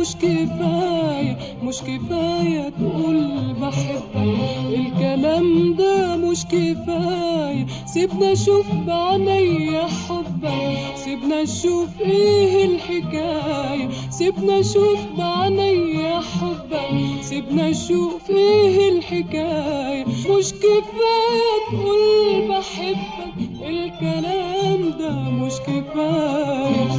مش كفاية مش كفاية تقول بحبك الكلام ده مش كفاية سيبنا اشوف بعينيا حبك سيبنا اشوف ايه الحكاية سيبنا اشوف بعينيا حبك سيبنا اشوف ايه الحكاية مش كفاية تقول بحبك الكلام ده مش كفاية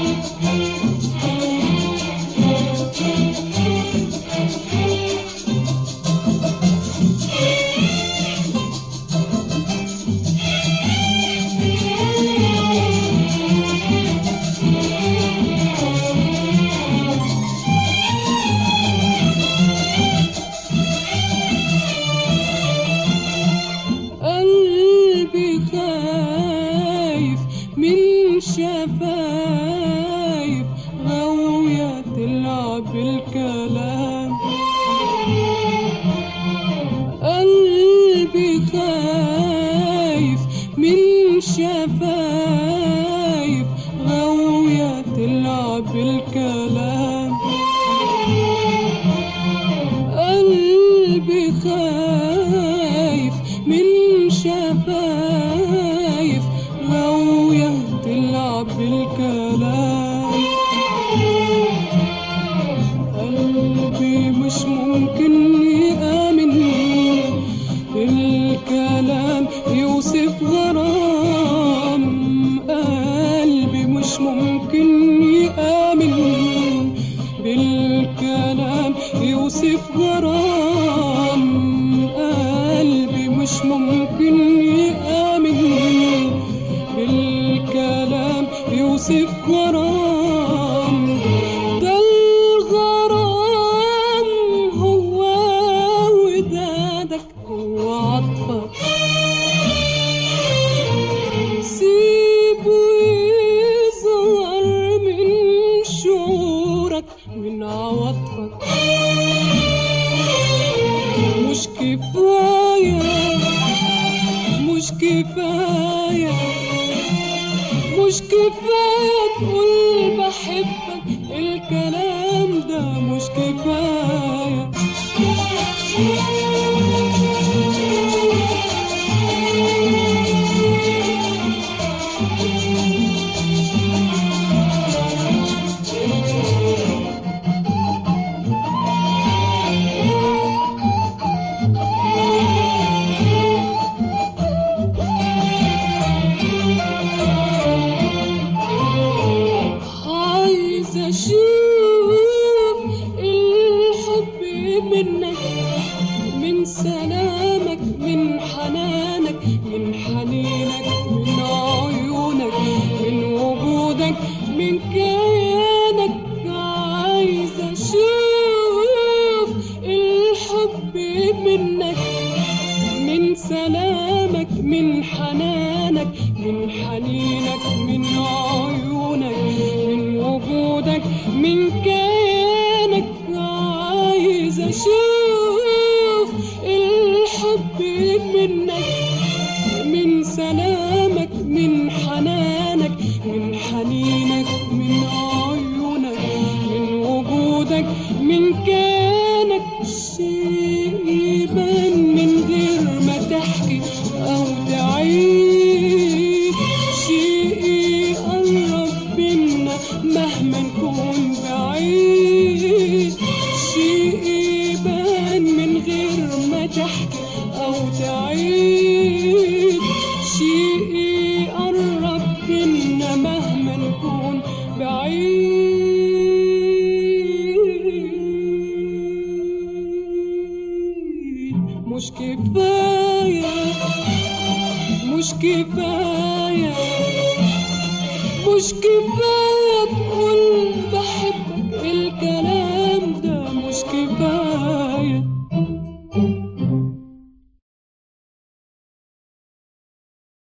قلبي خايف من شفايف غاوية تلعب الكلام قلبي خايف من شفايف غاوية تلعب الكلام قلبي خايف من شفايف غاوية تلعب بالكلام قلبي مش ممكن يآمن الكلام يوصف غرام قلبي مش ممكن يآمن بالكلام يوصف غرام قلبي مش ممكن يآمن بالكلام يوصف غرام ده الغرام هو ودادك هو عطفك سيبه يظهر من شعورك من عواطفك مش كفاية مش كفاية مش كفاية تقول بحبك الكلام ده مش كفاية عايز اشوف الحب منك من سلامك من حنانك من حنينك من عيونك من وجودك من كيانك عايز اشوف الحب منك من سلامك من حنانك من حنينك من عيونك من وجودك من كيانك عايز اشوف الحب منك من سلامك من حنانك من حنينك من عيونك من وجودك من كيانك شيء يبان من غير ما تحكي أو تعيد شيء يقرب بينا مهما نكون بعيد شيء يبان من غير ما تحكي أو تعيد شيء يقرب بينا مهما نكون بعيد مش كفاية مش كفاية مش كفاية تقول بحبك الكلام ده مش كفاية